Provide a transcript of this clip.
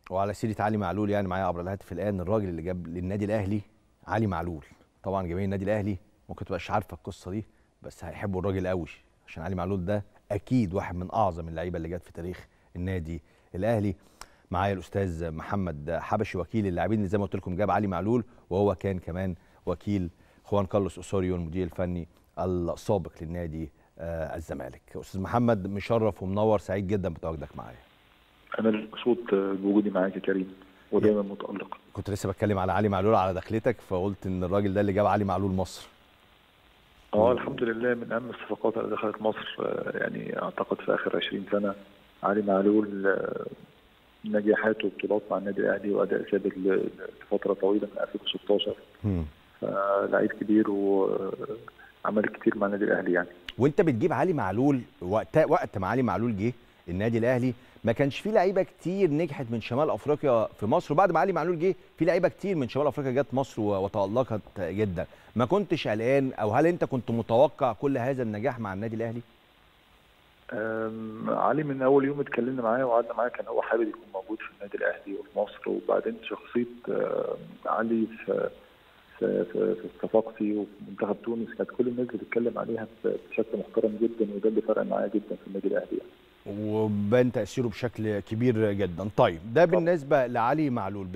وعلى سيره علي معلول يعني معايا عبر الهاتف الان الراجل اللي جاب للنادي الاهلي علي معلول طبعا جماهير النادي الاهلي ممكن تبقاش عارفه القصه دي بس هيحبوا الراجل قوي عشان علي معلول ده اكيد واحد من اعظم اللعيبه اللي جت في تاريخ النادي الاهلي معايا الاستاذ محمد حبشي وكيل اللاعبين اللي زي ما قلت لكم جاب علي معلول وهو كان كمان وكيل خوان كارلوس اوسوريو المدير الفني السابق للنادي آه الزمالك استاذ محمد مشرف ومنور سعيد جدا بتواجدك معايا انا اللي مبسوط بوجودي معاك يا كريم ودايما متالق كنت لسه بتكلم على علي معلول على دخلتك فقلت ان الراجل ده اللي جاب علي معلول مصر اه الحمد لله من اهم الصفقات اللي دخلت مصر آه، يعني اعتقد في اخر 20 سنه علي معلول آه، نجاحات وبطولات مع النادي الاهلي واداء ثابت ل- لفتره طويله من 2016 مم. فلعيب كبير وعمل كتير مع النادي الاهلي يعني وانت بتجيب علي معلول وقت وقت ما علي معلول جه النادي الاهلي ما كانش فيه لعيبه كتير نجحت من شمال افريقيا في مصر وبعد ما علي معلول جه في لعيبه كتير من شمال افريقيا جت مصر و- وتالقت جدا ما كنتش قلقان او هل انت كنت متوقع كل هذا النجاح مع النادي الاهلي أم، علي من اول يوم اتكلمنا معاه وقعدنا معاه كان هو حابب يكون موجود في النادي الاهلي وفي مصر وبعدين شخصيه أم، علي في في في في صفاقسي وفي منتخب تونس كانت كل الناس بتتكلم عليها ب- بشكل محترم جدا وده اللي فرق معايا جدا في النادي الاهلي يعني. وبان تاثيره بشكل كبير جدا طيب ده بالنسبه لعلي معلول